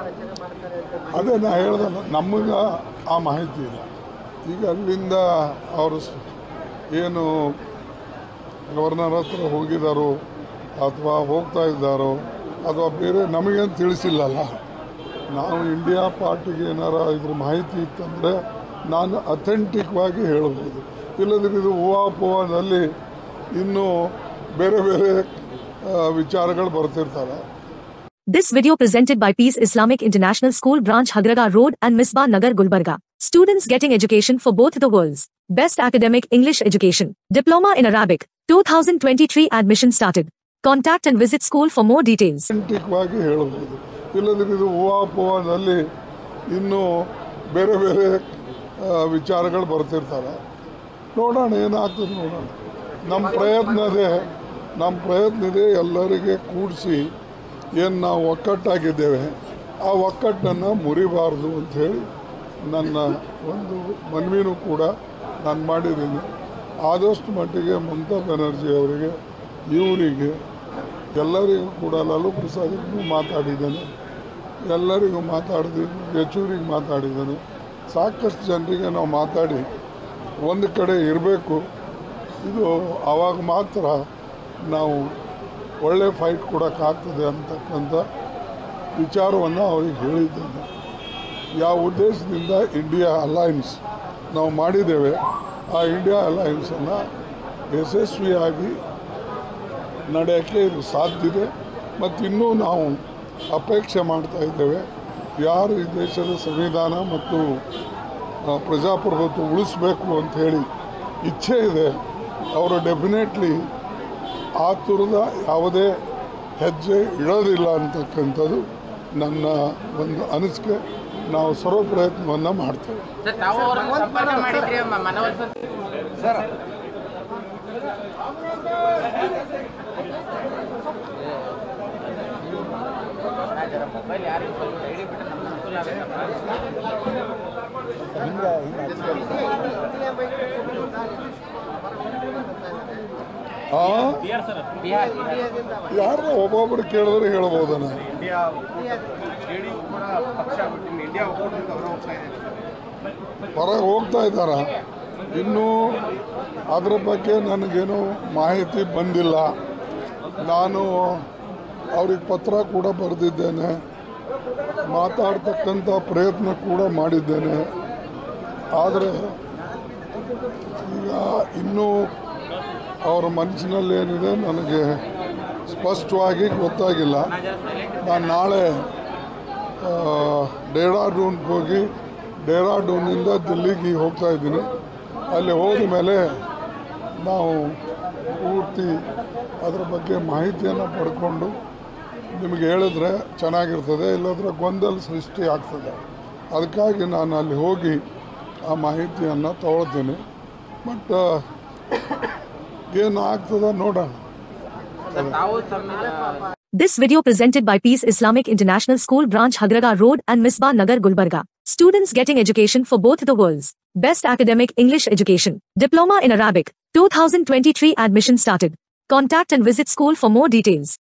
ವಂಚನೆ ಮಾಡ್ತಾರೆ ಅಂತ ಅದೇ ನಾ ಹೇಳ್ದಲ್ಲ ನಮಗೆ ಆ ಮಾಹಿತಿ ಇಲ್ಲ ಈಗ ಅಲ್ಲಿಂದ ಅವರು ಸ್- ಏನು ಗವರ್ನರ್ ಹತ್ರ ಹೋಗಿದ್ದಾರೋ ಅಥವಾ ಹೋಗ್ತಾ ಇದ್ದಾರೋ ಅಥವಾ ಬೇರೆ ನಮಗೇನು ತಿಳಿಸಿಲ್ಲಲ್ಲ ನಾವು ಇಂಡಿಯಾ ಪಾರ್ಟಿಗೆ ಏನಾರ ಇದ್ರ ಮಾಹಿತಿ ಇತ್ತಂದರೆ ನಾನು ಅಥೆಂಟಿಕ್ವಾಗಿ ಹೇಳ್ಬೋದು ಇಲ್ಲದ್ರೆ ಇದು ಊಹಾಪೋಹದಲ್ಲಿ ಇನ್ನೂ ಬೇರೆ ಬೇರೆ ಆ, ವಿಚಾರಗಳು ಬರ್ತಿರ್ತಾರೆ This video presented by Peace Islamic International School Branch Hagraga Road and Misbah Nagar Gulbarga. Students getting education for both the worlds. Best academic English education. Diploma in Arabic. 2023 admission started. Contact and visit school for more details. ಅಥೆಂಟಿಕ್ವಾಗಿ ಹೇಳ್ಬೋದು ಇಲ್ಲದ್ರೆ ಇದು ಊಹಾಪೋಹದಲ್ಲಿ ಇನ್ನೂ ಬೇರೆ ಬೇರೆ ಆ, ವಿಚಾರಗಳು ಬರ್ತಿರ್ತಾರೆ ನೋಡೋಣ ಏನಾಗ್ತದೆ ನೋಡೋಣ ನಮ್ಮ ಪ್ರಯತ್ನ ಇದೆ ನಮ್ಮ ಪ್ರಯತ್ನ ಇದೆ ಎಲ್ಲರಿಗೆ ಕೂಡಿಸಿ ಏನು ನಾವು ಒಕ್ಕಟ್ಟಾಗಿದ್ದೇವೆ ಆ ಒಕ್ಕಟ್ಟನ್ನು ಮುರಿಬಾರ್ದು ಅಂಥೇಳಿ ನನ್ನ ಒಂದು ಮನವಿನೂ ಕೂಡ ನಾನು ಮಾಡಿದ್ದೀನಿ ಆದಷ್ಟು ಮಟ್ಟಿಗೆ ಮಮತಾ ಬ್ಯಾನರ್ಜಿ ಅವರಿಗೆ ಇವರಿಗೆ ಎಲ್ಲರಿಗೂ ಕೂಡ ಲಾಲು ಪ್ರಸಾದ್ಗೂ ಮಾತಾಡಿದ್ದೇನೆ ಎಲ್ಲರಿಗೂ ಮಾತಾಡಿದ್ದೀನಿ ಯಚೂರಿಗೆ ಮಾತಾಡಿದ್ದೇನೆ ಸಾಕಷ್ಟು ಜನರಿಗೆ ನಾವು ಮಾತಾಡಿ ಒಂದು ಕಡೆ ಇರಬೇಕು ಇದು ಆವಾಗ ಮಾತ್ರ ನಾವು ಒಳ್ಳೆ ಫೈಟ್ ಕೊಡೋಕ್ಕಾಗ್ತದೆ ಅಂತಕ್ಕಂಥ ವಿಚಾರವನ್ನು ಅವ್ರಿಗೆ ಹೇಳಿದ್ದೇನೆ ಯಾವ ಉದ್ದೇಶದಿಂದ ಇಂಡಿಯಾ ಅಲಯನ್ಸ್ ನಾವು ಮಾಡಿದ್ದೇವೆ ಆ ಇಂಡಿಯಾ ಅಲಯನ್ಸನ್ನು ಯಶಸ್ವಿಯಾಗಿ ನಡೆಯೋಕ್ಕೆ ಇದು ಸಾಧ್ಯ ಇದೆ ಮತ್ತು ಇನ್ನೂ ನಾವು ಅಪೇಕ್ಷೆ ಮಾಡ್ತಾ ಇದ್ದೇವೆ ಯಾರು ಈ ದೇಶದ ಸಂವಿಧಾನ ಮತ್ತು ಆ, ಪ್ರಜಾಪ್ರಭುತ್ವ ಉಳಿಸ್ಬೇಕು ಅಂತ ಹೇಳಿ ಇಚ್ಛೆ ಇದೆ ಅವರು ಡೆಫಿನೆಟ್ಲಿ ಆ ತುರದ ಯಾವುದೇ ಹೆಜ್ಜೆ ಇಡೋದಿಲ್ಲ ಅಂತಕ್ಕಂಥದ್ದು ನನ್ನ ಒಂದು ಅನಿಸಿಕೆ ನಾವು ಸರ್ವ ಪ್ರಯತ್ನವನ್ನು ಮಾಡ್ತೇವೆ ಸರ್ ತಾವು ಅವ್ರನ್ನ ಸಂಪರ್ಕ ಮಾಡಿದ್ರಿ ಮ- ಮನವೊಲಿಸೋ ಮೊಬೈಲ್ ಯಾರಿಗೆ ಸ್ವಲ್ಪ ಐಡಿ ಬಿಟ್ಟರೆ ನಮ್ಗೆ ಅನುಕೂಲ ಆಗುತ್ತೆ ಆ ಬಿಹಾರ್ ಯಾರು ಒಬ್ಬೊಬ್ಬರು ಕೇಳಿದ್ರೆ ಹೇಳ್ಬೋದನ ಇಂಡಿಯಾ ಜೆಡಿಯು ಕೂಡ ಪಕ್ಷ ಬಿಟ್ಟು ಇನ್ನು ಇಂಡಿಯಾ ಒಕ್ಕೂಟದಿಂದ ಅವರು ಹೋಗ್ತಾ ಇದ್ದಾರೆ ಹೊರಗೆ ಹೋಗ್ತಾ ಇದ್ದಾರ ಇನ್ನೂ ಅದರ ಬಗ್ಗೆ ನನಗೇನು ಮಾಹಿತಿ ಬಂದಿಲ್ಲ ನಾನು ಅವ್ರಿಗೆ ಪತ್ರ ಕೂಡ ಬರೆದಿದ್ದೇನೆ ಮಾತಾಡ್ತಕ್ಕಂಥ ಪ್ರಯತ್ನ ಕೂಡ ಮಾಡಿದ್ದೇನೆ ಆದರೆ ಈಗ ಇನ್ನೂ ಅವರ ಮನಸ್ಸಿನಲ್ಲಿ ಏನಿದೆ ನನಗೆ ಸ್ಪಷ್ಟವಾಗಿ ಗೊತ್ತಾಗಿಲ್ಲ ನಾನು ನಾಳೆ ಆ, ಡೆಹ್ರಾಡೂನ್ಗೆ ಹೋಗಿ ಡೆಹ್ರಾಡೂನಿಂದ ದಿಲ್ಲಿಗೆ ಹೋಗ್ತಾ ಇದ್ದೀನಿ ಅಲ್ಲಿ ಹೋದ ಮೇಲೆ ನಾವು ಪೂರ್ತಿ ಅದರ ಬಗ್ಗೆ ಮಾಹಿತಿಯನ್ನು ಪಡ್ಕೊಂಡು ನಿಮಗೆ ಹೇಳಿದ್ರೆ ಚೆನ್ನಾಗಿರ್ತದೆ ಇಲ್ಲದ್ರೆ ಗೊಂದಲ ಸೃಷ್ಟಿ ಆಗ್ತದೆ ಅದಕ್ಕಾಗಿ ನಾನು ಅಲ್ಲಿ ಹೋಗಿ ಆ ಮಾಹಿತಿಯನ್ನು ತಗೊಳ್ತೀನಿ ಬಟ್ ಏನು ಆಗ್ತದೆ ನೋಡೋಣ ಸರ್ ತಾವು ಸಂವಿಧಾನ This video presented by Peace Islamic International School Branch Hagraga Road and Misbah Nagar Gulbarga. Students getting education for both the worlds. Best academic English education. Diploma in Arabic. 2023 admission started. Contact and visit school for more details.